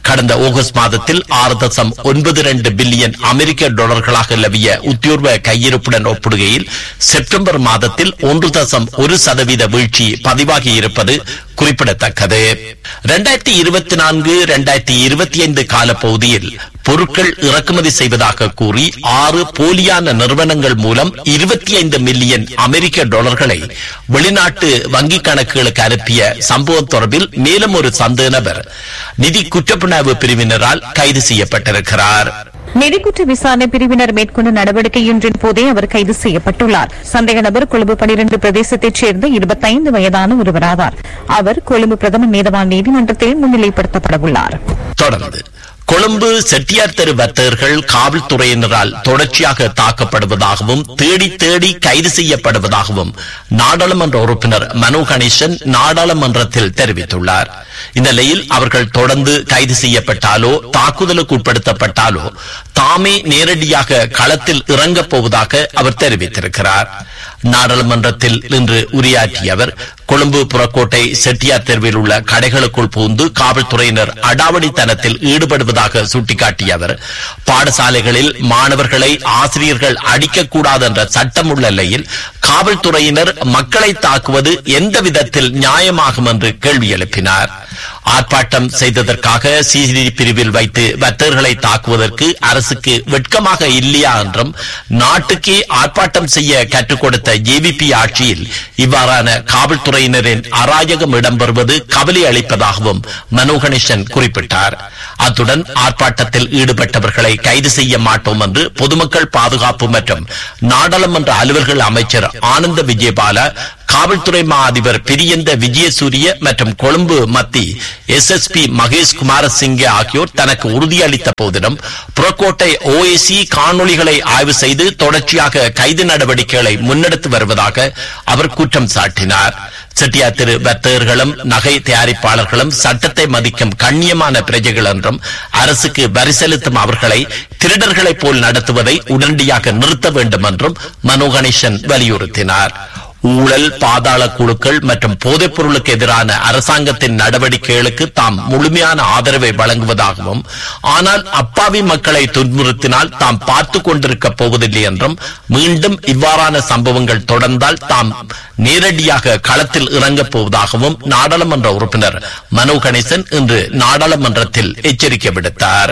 கடந்த ஆகஸ்ட் மாதத்தில் ஆறு தசம் ஒன்பது இரண்டு பில்லியன் அமெரிக்க டாலர்களாக நிலவிய உத்தியோர்வ கையிருப்புடன் ஒப்பிடுகையில் செப்டம்பர் மாதத்தில் ஒன்று தசம் ஒரு சதவீத வீழ்ச்சி பதிவாகி இருப்பது குறிப்பிடத்தக்கது இரண்டாயிரத்தி இருபத்தி நான்கு இரண்டாயிரத்தி இருபத்தி ஐந்து காலப்பகுதியில் பொருட்கள் இறக்குமதி செய்வதாக கூறி ஆறு போலியான நிறுவனங்கள் மூலம் இருபத்தி ஐந்து மில்லியன் அமெரிக்க டாலர்களை வெளிநாட்டு வங்கிக் கணக்குகளுக்கு அனுப்பிய சம்பவம் தொடர்பில் மேலும் ஒரு சந்தேக நபர் நிதி குற்றப்புணர்வு பிரிவினரால் கைது செய்யப்பட்டிருக்கிறார் நெறிக்குற்ற விசாரணை பிரிவினர் மேற்கொண்ட நடவடிக்கையொன்றின் போதே அவர் கைது செய்யப்பட்டுள்ளார் சந்தேக நபர் கொழும்பு பனிரெண்டு பிரதேசத்தைச் சேர்ந்த இருபத்தைந்து வயதான ஒருவராவார் அவர் கொழும்பு பிரதம நீதவான் நீதிமன்றத்தில் முன்னிலைப்படுத்தப்படவுள்ளார் தொடர்ந்து கொழும்பு செட்டியார் தெரு வர்த்தகர்கள் காவல்துறையினரால் தொடர்ச்சியாக தாக்கப்படுவதாகவும் தேடி தேடி கைது செய்யப்படுவதாகவும் நாடாளுமன்ற உறுப்பினர் மனோ கணேசன் நாடாளுமன்றத்தில் தெரிவித்துள்ளார் இந்த நிலையில் அவர்கள் தொடர்ந்து கைது செய்யப்பட்டாலோ தாக்குதலுக்கு உட்படுத்தப்பட்டாலோ தாமே நேரடியாக களத்தில் இறங்கப் போவதாக அவர் தெரிவித்திருக்கிறார் நாடாளுமன்றத்தில் இன்று உரையாற்றிய அவர் கொழும்பு புறக்கோட்டை செட்டியார் தெருவில் உள்ள கடைகளுக்குள் புகுந்து காவல்துறையினர் அடாவடித்தனத்தில் ஈடுபடுவதாக சுட்டிக்காட்டிய அவர் பாடசாலைகளில் மாணவர்களை ஆசிரியர்கள் அடிக்கக்கூடாது என்ற சட்டம் உள்ள நிலையில் காவல்துறையினர் மக்களை தாக்குவது எந்த விதத்தில் நியாயமாகும் என்று கேள்வி எழுப்பினார் ஆர்ப்பாட்டம் செய்ததற்காக சிசிடி பிரிவில் வைத்து வர்த்தகர்களை தாக்குவதற்கு அரசுக்கு வெட்கமாக இல்லையா என்றும் நாட்டுக்கே ஆர்ப்பாட்டம் செய்ய கற்றுக் கொடுத்த ஜேவிபி ஆட்சியில் இவ்வாறான காவல்துறையினரின் அராஜகம் இடம்பெறுவது கவலை அளிப்பதாகவும் மனோ கணேசன் குறிப்பிட்டார் அத்துடன் ஆர்ப்பாட்டத்தில் ஈடுபட்டவர்களை கைது செய்ய மாட்டோம் என்று பொதுமக்கள் பாதுகாப்பு மற்றும் நாடாளுமன்ற அலுவல்கள் அமைச்சர் ஆனந்த விஜயபால காவல்துறை மா அதிபர் பிரியந்த விஜயசூரிய மற்றும் கொழும்பு மத்தி S S P Mahesh Kumarasinghe ஆகியோர் தனக்கு உறுதியளித்த போதிலும் புறக்கோட்டை ஓஏசி காணொளிகளை ஆய்வு செய்து தொடர்ச்சியாக கைது நடவடிக்கைகளை முன்னெடுத்து வருவதாக அவர் குற்றம் சாட்டினார் செட்டியார் திரு வர்த்தகர்களும் நகை தயாரிப்பாளர்களும் சட்டத்தை மதிக்கும் கண்ணியமான பிரஜைகள் என்றும் அரசுக்கு வரி செலுத்தும் அவர்களை திருடர்களைப் போல் நடத்துவதை உடனடியாக நிறுத்த வேண்டும் என்றும் மனோ கணேசன் வலியுறுத்தினார் ஊழல் பாதாள குழுக்கள் மற்றும் போதைப் பொருளுக்கு எதிரான அரசாங்கத்தின் நடவடிக்கைகளுக்கு தாம் முழுமையான ஆதரவை வழங்குவதாகவும் ஆனால் அப்பாவி மக்களை துன்புறுத்தினால் தாம் பார்த்து கொண்டிருக்க போவதில்லை என்றும் மீண்டும் இவ்வாறான சம்பவங்கள் தொடர்ந்தால் தாம் நேரடியாக களத்தில் இறங்கப் போவதாகவும் நாடாளுமன்ற உறுப்பினர் மனோ கணேசன் இன்று நாடாளுமன்றத்தில் எச்சரிக்கை விடுத்தார்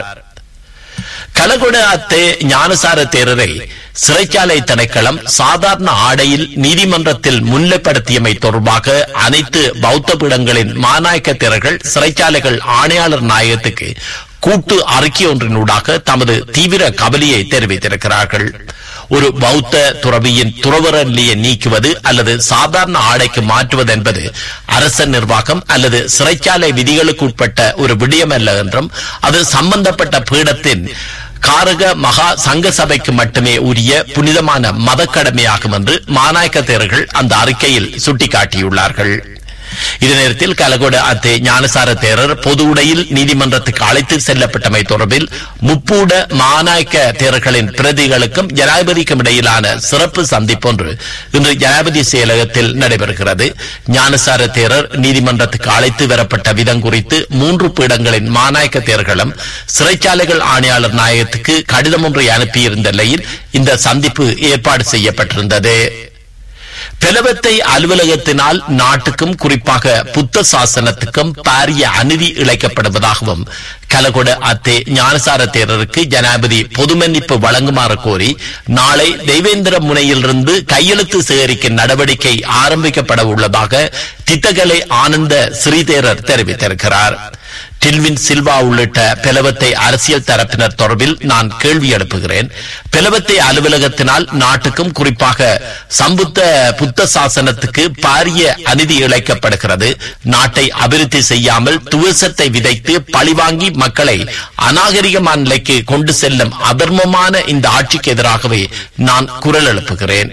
கலகொட அத்தே ஞானசார தேரரை சிறைச்சாலை திணைக்களம் சாதாரண ஆடையில் நீதிமன்றத்தில் முன்னிலைப்படுத்தியமை தொடர்பாக அனைத்து பௌத்த பீடங்களின் மாநாயக்க தேரர்கள் சிறைச்சாலைகள் ஆணையாளர் நாயகத்துக்கு கூட்டு அறிக்கை ஒன்றினூடாக தமது தீவிர கவலையை தெரிவித்திருக்கிறார்கள் ஒரு பௌத்த துறவியின் துறவர நிலையை நீக்குவது அல்லது சாதாரண ஆடைக்கு மாற்றுவது என்பது அரச நிர்வாகம் அல்லது சிறைச்சாலை விதிகளுக்கு உட்பட்ட ஒரு விடயமல்ல என்றும் அது சம்பந்தப்பட்ட பீடத்தின் காரக மகா சங்க சபைக்கு மட்டுமே உரிய புனிதமான மதக்கடமையாகும் என்று மாநாயக்க தேரர்கள் அந்த அறிக்கையில் சுட்டிக்காட்டியுள்ளார்கள் இதே நேரத்தில் கலகொட அத்தே ஞானசார தேரர் பொது உடையில் நீதிமன்றத்துக்கு அழைத்து செல்லப்பட்டமை தொடர்பில் முப்பூட மாநாயக்க தேரர்களின் பிரதிகளுக்கும் ஜனாதிபதிக்கும் இடையிலான சிறப்பு சந்திப்பொன்று இன்று ஜனாதிபதி செயலகத்தில் நடைபெறுகிறது ஞானசார தேரர் நீதிமன்றத்துக்கு அழைத்து வரப்பட்ட விதம் குறித்து மூன்று பீடங்களின் மாநாயக்க தேர்களும் சிறைச்சாலைகள் ஆணையாளர் நாயகத்துக்கு கடிதம் ஒன்றை அனுப்பியிருந்த நிலையில் இந்த சந்திப்பு ஏற்பாடு செய்யப்பட்டிருந்தது பிளவத்தை அலுவலகத்தினால் நாட்டுக்கும் குறிப்பாக புத்த சாசனத்துக்கும் பாரிய அநீதி இழைக்கப்படுவதாகவும் கலகொட அத்தே ஞானசார தேரருக்கு ஜனாதிபதி பொது மன்னிப்பு வழங்குமாறு கோரி நாளை தெய்வேந்திர முனையிலிருந்து கையெழுத்து சேகரிக்கும் நடவடிக்கை ஆரம்பிக்கப்பட உள்ளதாக தித்தகலை ஆனந்த ஸ்ரீதேரர் தெரிவித்திருக்கிறார் டில்வின் சில்வா உள்ளிட்ட பிளவத்தை அரசியல் தரப்பினர் தொடர்பில் நான் கேள்வி எழுப்புகிறேன் பிளவத்தை அலுவலகத்தினால் நாட்டுக்கும் குறிப்பாக சம்புத்த புத்த சாசனத்துக்கு பாரிய அநீதி இழைக்கப்படுகிறது நாட்டை அபிவிருத்தி செய்யாமல் துவசத்தை விதைத்து பழிவாங்கி மக்களை அநாகரிகமான நிலைக்கு கொண்டு செல்லும் அதர்மமான இந்த ஆட்சிக்கு எதிராகவே நான் குரல் எழுப்புகிறேன்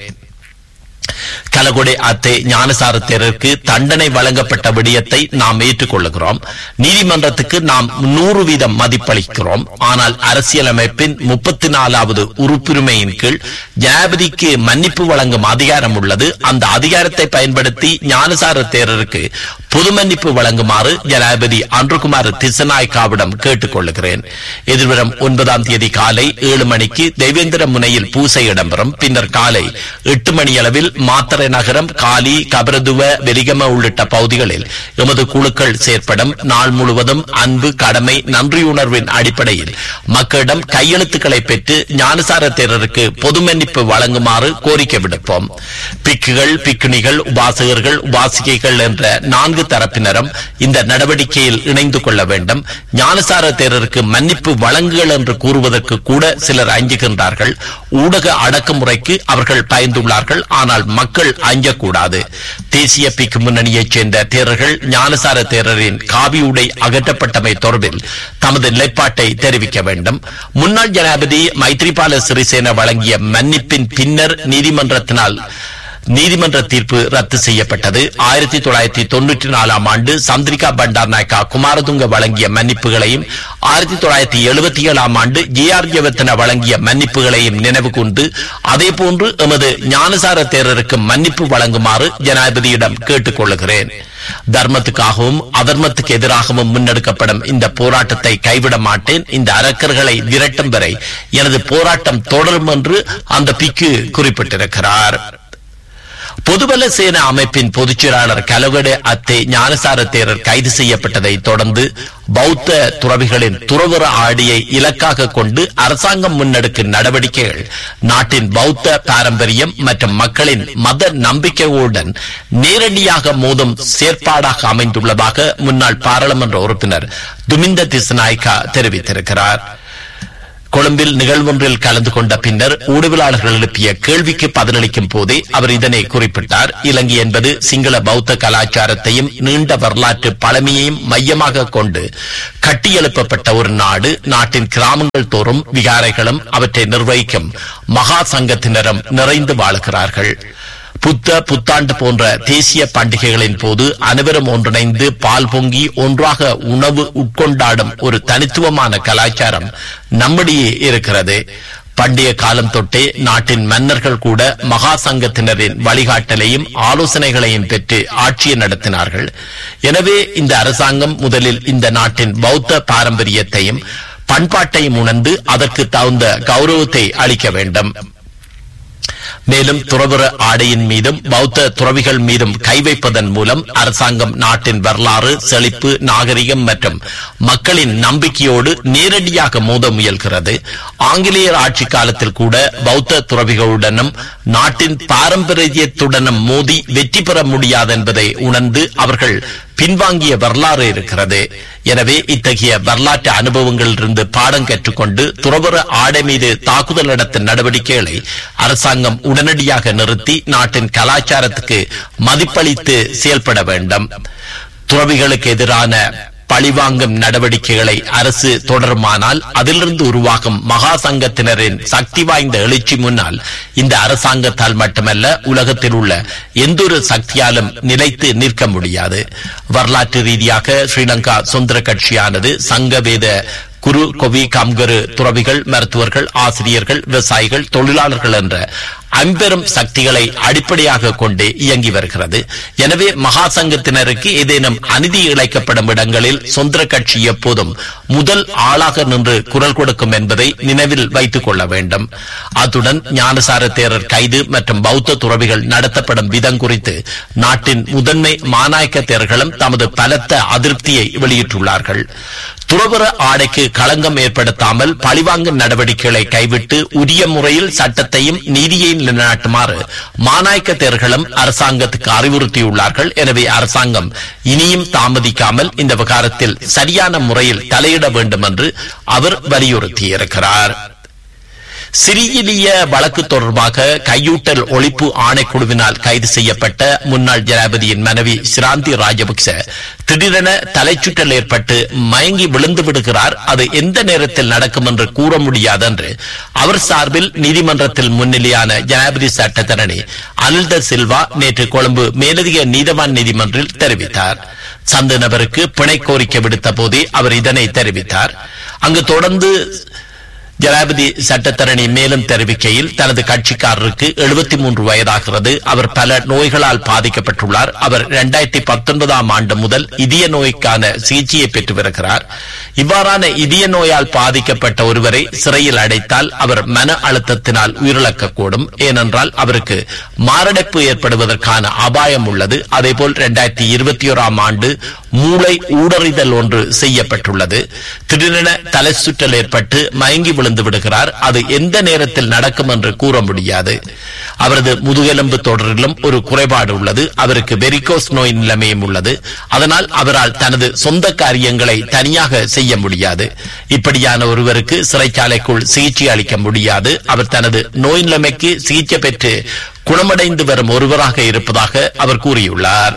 கலகொடை அத்தை ஞானசார தேரருக்கு தண்டனை வழங்கப்பட்ட விடயத்தை நாம் ஏற்றுக்கொள்ளுகிறோம் நீதிமன்றத்துக்கு நாம் நூறு வீதம் மதிப்பளிக்கிறோம் ஆனால் அரசியலமைப்பின் முப்பத்தி நாலாவது உறுப்புரிமையின் கீழ் ஜனாதிபதிக்கு மன்னிப்பு வழங்கும் அதிகாரம் உள்ளது அந்த அதிகாரத்தை பயன்படுத்தி ஞானசார தேரருக்கு பொது மன்னிப்பு வழங்குமாறு ஜனாதிபதி அன்றுகுமார் திசநாயக்காவிடம் கேட்டுக் கொள்ளுகிறேன் எதிர்வரும் ஒன்பதாம் தேதி காலை ஏழு மணிக்கு தெய்வேந்திர முனையில் பூசை இடம்பெறும் பின்னர் காலை எட்டு மணி அளவில் மாத்தறை நகரம் காலி கபரதுவ வெலிகம உள்ளிட்ட பகுதிகளில் எமது குழுக்கள் செயற்படும் நாள் முழுவதும் அன்பு கடமை நன்றியுணர்வின் அடிப்படையில் மக்களிடம் கையெழுத்துக்களை பெற்று ஞானசார தேரருக்கு பொது மன்னிப்பு வழங்குமாறு கோரிக்கை விடுப்போம் பிக்குகள் பிக்குணிகள் உபாசகர்கள் உபாசிகைகள் என்ற நான்கு தரப்பினரும் இந்த நடவடிக்கையில் இணைந்து கொள்ள வேண்டும் ஞானசார தேரருக்கு மன்னிப்பு வழங்குகள் என்று கூறுவதற்கு கூட சிலர் அஞ்சுகின்றார்கள் ஊடக அடக்குமுறைக்கு அவர்கள் பயந்துள்ளார்கள் ஆனால் மக்கள் அஞ்சக்கூடாது தேசிய பிக்கு முன்னணியைச் சேர்ந்த தேரர்கள் ஞானசார தேரரின் காவி உடை அகற்றப்பட்டமை தொடர்பில் தமது நிலைப்பாட்டை தெரிவிக்க வேண்டும் முன்னாள் ஜனாதிபதி மைத்ரிபால சிறிசேன வழங்கிய மன்னிப்பின் பின்னர் நீதிமன்றத்தினால் நீதிமன்ற தீர்ப்பு ரத்து செய்யப்பட்டது ஆயிரத்தி தொள்ளாயிரத்தி தொன்னூற்றி நாலாம் ஆண்டு சந்திரிகா பண்டார் நாயக்கா குமாரதுங்க வழங்கிய மன்னிப்புகளையும் ஆயிரத்தி தொள்ளாயிரத்தி எழுபத்தி ஏழாம் ஆண்டு ஜி ஆர் ஜெவத்தன வழங்கிய மன்னிப்புகளையும் நினைவு கூர்ந்து அதேபோன்று எமது ஞானசார தேரருக்கு மன்னிப்பு வழங்குமாறு ஜனாதிபதியிடம் கேட்டுக் கொள்ளுகிறேன் தர்மத்துக்காகவும் அதர்மத்துக்கு எதிராகவும் முன்னெடுக்கப்படும் இந்த போராட்டத்தை கைவிட மாட்டேன் இந்த அரக்கர்களை விரட்டும் வரை எனது போராட்டம் தொடரும் என்று அந்த பிக்கு குறிப்பிட்டிருக்கிறார் பொதுபல சேனா அமைப்பின் பொதுச் செயலாளர் கலவட அத்தே ஞானசார தேரர் கைது செய்யப்பட்டதை தொடர்ந்து பௌத்த துறவிகளின் துறவர ஆடியை இலக்காக கொண்டு அரசாங்கம் முன்னெடுக்கும் நடவடிக்கைகள் நாட்டின் பௌத்த பாரம்பரியம் மற்றும் மக்களின் மத நம்பிக்கைகளுடன் நேரடியாக மோதும் செயற்பாடாக அமைந்துள்ளதாக முன்னாள் பாராளுமன்ற உறுப்பினர் துமிந்த திசநாய்கா தெரிவித்திருக்கிறார் கொழும்பில் நிகழ்வொன்றில் கலந்து கொண்ட பின்னர் ஊடகவியலாளர்கள் எழுப்பிய கேள்விக்கு பதிலளிக்கும் போதே அவர் இதனை குறிப்பிட்டார் இலங்கை என்பது சிங்கள பௌத்த கலாச்சாரத்தையும் நீண்ட வரலாற்று பழமையையும் மையமாக கொண்டு கட்டியெழுப்பப்பட்ட ஒரு நாடு நாட்டின் கிராமங்கள் தோறும் விகாரைகளும் அவற்றை நிர்வகிக்கும் மகா சங்கத்தினரும் நிறைந்து வாழுகிறார்கள் புத்த புத்தாண்டு போன்ற தேசிய பண்டிகைகளின் போது அனைவரும் ஒன்றிணைந்து பால் பொங்கி ஒன்றாக உணவு உட்கொண்டாடும் ஒரு தனித்துவமான கலாச்சாரம் நம்மிடையே இருக்கிறது பண்டைய காலம் தொட்டே நாட்டின் மன்னர்கள் கூட மகா சங்கத்தினரின் வழிகாட்டலையும் ஆலோசனைகளையும் பெற்று ஆட்சியை நடத்தினார்கள் எனவே இந்த அரசாங்கம் முதலில் இந்த நாட்டின் பௌத்த பாரம்பரியத்தையும் பண்பாட்டையும் உணர்ந்து அதற்கு தகுந்த கௌரவத்தை அளிக்க வேண்டும் மேலும் துறவர ஆடையின் மீதும் பௌத்த துறவிகள் மீதும் கை வைப்பதன் மூலம் அரசாங்கம் நாட்டின் வரலாறு செழிப்பு நாகரிகம் மற்றும் மக்களின் நம்பிக்கையோடு நேரடியாக மோத முயல்கிறது ஆங்கிலேயர் ஆட்சி காலத்தில் கூட பௌத்த துறவிகளுடனும் நாட்டின் பாரம்பரியத்துடனும் மோதி வெற்றி பெற முடியாது என்பதை உணர்ந்து அவர்கள் பின்வாங்கிய வரலாறு இருக்கிறது எனவே இத்தகைய வரலாற்று அனுபவங்களிலிருந்து பாடம் கற்றுக்கொண்டு துறவர ஆடை மீது தாக்குதல் நடத்தும் நடவடிக்கைகளை அரசாங்கம் உடனடியாக நிறுத்தி நாட்டின் கலாச்சாரத்துக்கு மதிப்பளித்து செயல்பட வேண்டும் துறவிகளுக்கு எதிரான பழிவாங்கும் நடவடிக்கைகளை அரசு தொடருமானால் அதிலிருந்து உருவாகும் மகா சங்கத்தினரின் சக்தி வாய்ந்த எழுச்சி முன்னால் இந்த அரசாங்கத்தால் மட்டுமல்ல உலகத்தில் உள்ள எந்தொரு சக்தியாலும் நிலைத்து நிற்க முடியாது வரலாற்று ரீதியாக ஸ்ரீலங்கா சுதந்திர கட்சியானது சங்கவேத குரு கொவி கம்கரு துறவிகள் மருத்துவர்கள் ஆசிரியர்கள் விவசாயிகள் தொழிலாளர்கள் என்ற ஐம்பெரும் சக்திகளை அடிப்படையாக கொண்டு இயங்கி வருகிறது எனவே மகா சங்கத்தினருக்கு ஏதேனும் அநீதி இழைக்கப்படும் இடங்களில் சொந்த கட்சி எப்போதும் முதல் ஆளாக நின்று குரல் கொடுக்கும் என்பதை நினைவில் வைத்துக் கொள்ள வேண்டும் அத்துடன் ஞானசார தேரர் கைது மற்றும் பௌத்த துறவிகள் நடத்தப்படும் விதம் குறித்து நாட்டின் முதன்மை மாநாயக்க தேர்களும் தமது பலத்த அதிருப்தியை வெளியிட்டுள்ளார்கள் துறவர ஆடைக்கு களங்கம் ஏற்படுத்தாமல் பழிவாங்கும் நடவடிக்கைகளை கைவிட்டு உரிய முறையில் சட்டத்தையும் நீதியையும் நிலைநாட்டுமாறு மாநாயக்க தேர்களும் அரசாங்கத்துக்கு அறிவுறுத்தியுள்ளார்கள் எனவே அரசாங்கம் இனியும் தாமதிக்காமல் இந்த விவகாரத்தில் சரியான முறையில் தலையிட வேண்டும் என்று அவர் வலியுறுத்தியிருக்கிறார் சிறியிலிய வழக்கு தொடர்பாக கையூட்டல் ஒழிப்பு ஆணைக்குழுவினால் கைது செய்யப்பட்ட முன்னாள் ஜனாதிபதியின் மனைவி சிராந்தி ராஜபக்ச திடீரென தலைச்சுற்றல் ஏற்பட்டு மயங்கி விழுந்து விடுகிறார் அது எந்த நேரத்தில் நடக்கும் என்று கூற முடியாது என்று அவர் சார்பில் நீதிமன்றத்தில் முன்னிலையான ஜனாதிபதி சட்டத்தரணி அனில்த சில்வா நேற்று கொழும்பு மேலதிக நீதவான் நீதிமன்றில் தெரிவித்தார் சந்த நபருக்கு பிணை கோரிக்கை விடுத்த போதே அவர் இதனை தெரிவித்தார் அங்கு தொடர்ந்து ஜனாதிபதி சட்டத்தரணி மேலும் தெரிவிக்கையில் தனது கட்சிக்காரருக்கு எழுபத்தி மூன்று வயதாகிறது அவர் பல நோய்களால் பாதிக்கப்பட்டுள்ளார் அவர் இரண்டாயிரத்தி பத்தொன்பதாம் ஆண்டு முதல் இதய நோய்க்கான சிகிச்சையை பெற்று வருகிறார் இவ்வாறான இதய நோயால் பாதிக்கப்பட்ட ஒருவரை சிறையில் அடைத்தால் அவர் மன அழுத்தத்தினால் உயிரிழக்கக்கூடும் ஏனென்றால் அவருக்கு மாரடைப்பு ஏற்படுவதற்கான அபாயம் உள்ளது அதேபோல் இரண்டாயிரத்தி இருபத்தி ஓராம் ஆண்டு மூளை ஊடறிதல் ஒன்று செய்யப்பட்டுள்ளது திடீரென தலை சுற்றல் ஏற்பட்டு மயங்கி விழுந்து விடுகிறார் அது எந்த நேரத்தில் நடக்கும் என்று கூற முடியாது அவரது முதுகெலும்பு தொடரிலும் ஒரு குறைபாடு உள்ளது அவருக்கு வெரிகோஸ் நோய் நிலைமையும் உள்ளது அதனால் அவரால் தனது சொந்த காரியங்களை தனியாக செய்ய முடியாது இப்படியான ஒருவருக்கு சிறைச்சாலைக்குள் சிகிச்சை அளிக்க முடியாது அவர் தனது நோய் நிலைமைக்கு சிகிச்சை பெற்று குணமடைந்து வரும் ஒருவராக இருப்பதாக அவர் கூறியுள்ளார்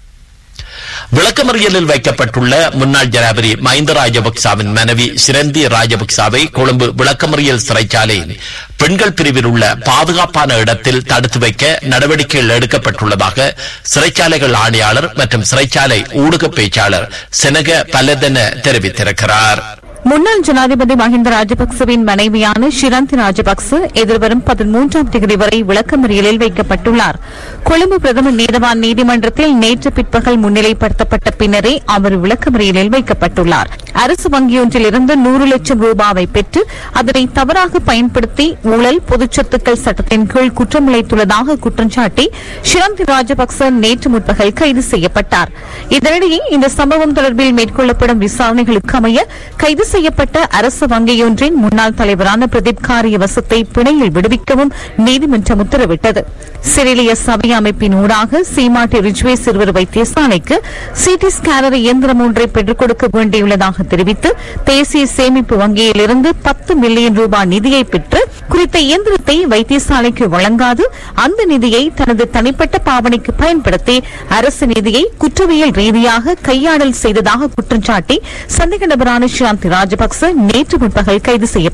விளக்கமறியலில் வைக்கப்பட்டுள்ள முன்னாள் ஜனாதிபதி மஹிந்த ராஜபக்சாவின் மனைவி சிரந்தி ராஜபக்சாவை கொழும்பு விளக்கமறியல் சிறைச்சாலையில் பெண்கள் பிரிவில் உள்ள பாதுகாப்பான இடத்தில் தடுத்து வைக்க நடவடிக்கைகள் எடுக்கப்பட்டுள்ளதாக சிறைச்சாலைகள் ஆணையாளர் மற்றும் சிறைச்சாலை ஊடக பேச்சாளர் செனக பலதென தெரிவித்திருக்கிறார் முன்னாள் ஜனாதிபதி மஹிந்த ராஜபக்சவின் மனைவியான ஷிரந்தி ராஜபக்ச எதிர்வரும் பதிமூன்றாம் தேதி வரை விளக்கமறியலில் வைக்கப்பட்டுள்ளார் கொழும்பு பிரதம நீதவான் நீதிமன்றத்தில் நேற்று பிற்பகல் முன்னிலைப்படுத்தப்பட்ட பின்னரே அவர் விளக்கமறியலில் வைக்கப்பட்டுள்ளார் அரசு வங்கியொன்றில் இருந்து நூறு லட்சம் ரூபாவை பெற்று அதனை தவறாக பயன்படுத்தி ஊழல் பொதுச்சொத்துக்கள் சட்டத்தின் கீழ் குற்றமிழைத்துள்ளதாக குற்றம் சாட்டி ஷிரந்தி ராஜபக்ச நேற்று முற்பகல் கைது செய்யப்பட்டார் இதனிடையே இந்த சம்பவம் தொடர்பில் மேற்கொள்ளப்படும் விசாரணைகளுக்கு அமைய கைது செய்யப்பட்ட அரசு வங்கியொன்றின் முன்னாள் தலைவரான பிரதீப் காரியவசத்தை பிணையில் விடுவிக்கவும் நீதிமன்றம் உத்தரவிட்டது சிறிலிய சபை அமைப்பின் ஊடாக சீமாட்டி ரிஜ்வே சிறுவர் வைத்தியசாலைக்கு சிடி ஸ்கேனர் இயந்திரம் ஒன்றை பெற்றுக் கொடுக்க வேண்டியுள்ளதாக தெரிவித்து தேசிய சேமிப்பு வங்கியிலிருந்து பத்து மில்லியன் ரூபாய் நிதியை பெற்று குறித்த இயந்திரத்தை வைத்தியசாலைக்கு வழங்காது அந்த நிதியை தனது தனிப்பட்ட பாவனைக்கு பயன்படுத்தி அரசு நிதியை குற்றவியல் ரீதியாக கையாடல் செய்ததாக குற்றம் சாட்டி சந்தேக நபரான சாந்தி ராஜபக்ச நேற்று முற்பகல் கைது செய்யப்பட்டார்